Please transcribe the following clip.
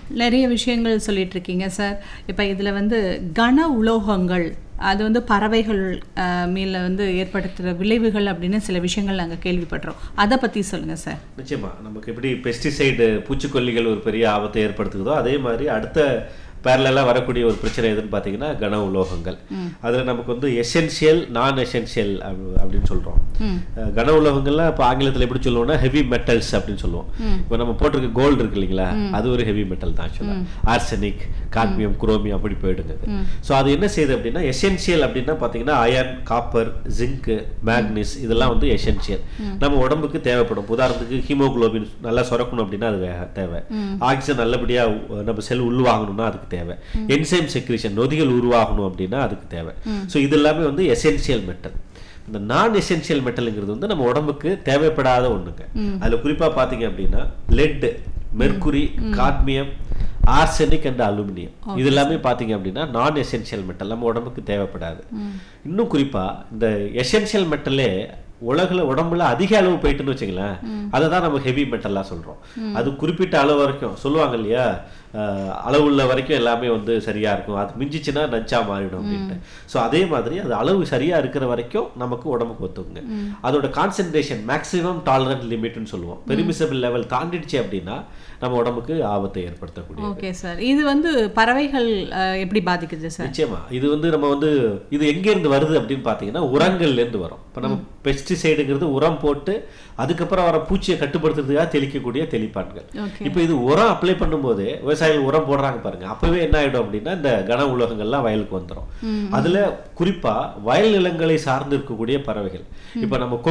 நிறைய விஷயங்கள் சொல்லிட்டு இருக்கீங்க சார் இப்போ இதில் வந்து கன உலோகங்கள் அது வந்து பறவைகள் அஹ், மேல வந்து ஏற்படுத்துகிற விளைவுகள் அப்படின்னு சில விஷயங்கள் நாங்கள் கேள்விப்படுறோம் அதை பற்றி சொல்லுங்கள் சார் நிச்சயமா நமக்கு எப்படி பெஸ்டிசைடு பூச்சிக்கொல்லிகள் ஒரு பெரிய ஆபத்தை ஏற்படுத்துகிறதோ அதே மாதிரி அடுத்த பேரலாக வரக்கூடிய ஒரு பிரச்சனை எதுன்னு பார்த்தீங்கன்னா கன உலோகங்கள் அதில் நமக்கு வந்து எசென்ஷியல் நான் எசென்ஷியல் அப்படின்னு சொல்கிறோம் கன உலோகங்கள்லாம் இப்போ ஆங்கிலத்தில் எப்படி சொல்லுவோம்னா ஹெவி மெட்டல்ஸ் அப்படின்னு சொல்லுவோம் இப்போ நம்ம போட்டிருக்க கோல்டு இருக்கு இல்லைங்களா அது ஒரு ஹெவி மெட்டல் தான் ஆக்சுவலாக ஆர்சனிக் காட்மியம் குரோமியம் அப்படி போயிடுங்க ஸோ அது என்ன செய்யுது அப்படின்னா எசென்ஷியல் அப்படின்னா பார்த்தீங்கன்னா அயன் காப்பர் ஜிங்க்கு மேக்னீஸ் இதெல்லாம் வந்து எசென்ஷியல் நம்ம உடம்புக்கு தேவைப்படும் உதாரணத்துக்கு ஹீமோகுளோபின் நல்லா சுரக்கணும் அப்படின்னா அது வே- தேவை ஆக்சிஜன் நல்லபடியாக நம்ம செல் உள்வாங்கணும்னா அதுக்கு தேவை என்சைம் செக்ரிஷன் நொதிகள் உருவாகணும் அப்படின்னா அதுக்கு தேவை ஸோ இது எல்லாமே வந்து எசென்ஷியல் மெட்டல் இந்த நான் எசென்ஷியல் மெட்டலுங்கிறது வந்து நம்ம உடம்புக்கு தேவைப்படாத ஒண்ணுங்க அதுல குறிப்பா பாத்தீங்க அப்படின்னா lead mercury cadmium arsenic and aluminium இது எல்லாமே பாத்தீங்க அப்படின்னா நான் எசென்ஷியல் மெட்டல் நம்ம உடம்புக்கு தேவைப்படாது இன்னும் குறிப்பா இந்த எசென்ஷியல் மெட்டலே உலகுல உடம்புல அதிக அளவு போயிட்டுன்னு வச்சுங்களேன் அதை தான் நம்ம ஹெவி மெட்டலாக சொல்றோம் அது குறிப்பிட்ட அளவு வரைக்கும் சொல்லுவாங்க இல்லையா அஹ், அளவுள்ள வரைக்கும் எல்லாமே வந்து சரியா இருக்கும் அது மிஞ்சிச்சுன்னா நஞ்சா மாறிடும் அப்படின்ட்டு ஸோ அதே மாதிரி அது அளவு சரியா இருக்கிற வரைக்கும் நமக்கு உடம்புக்கு ஒத்துக்குங்க அதோட கான்சென்ட்ரேஷன் மேக்ஸிமம் டாலரண்ட் லிமிட்னு சொல்லுவோம் பெர்மிசபிள் லெவல் தாண்டிடுச்சு அப்படின்னா நம்ம உடம்புக்கு ஆபத்தை ஏற்படுத்தக்கூடிய ஓகே சார் இது வந்து பறவைகள் அஹ், எப்படி பாதிக்குது சார் நிச்சயமா இது வந்து நம்ம வந்து இது எங்க இருந்து வருது அப்படின்னு பாத்தீங்கன்னா உரங்கள்ல இருந்து வரும் இப்ப நம்ம பெஸ்டிசைடுங்கிறது உரம் போட்டு அதுக்கப்புறம் வர பூச்சியை கட்டுப்படுத்துறதுக்காக தெளிக்கக்கூடிய தெளிப்பான்கள் ஓகே இப்போ இது உரம் அப்ளை பண்ணும்போது விவசாயிகள் உரம் போடுறாங்க பாருங்க அப்பவே என்ன ஆயிடும் அப்படின்னா இந்த கன உலகங்கள்லாம் வயலுக்கு வந்துரும் அதுல குறிப்பா வயல் நிலங்களை சார்ந்து இருக்கக்கூடிய பறவைகள் இப்ப நம்ம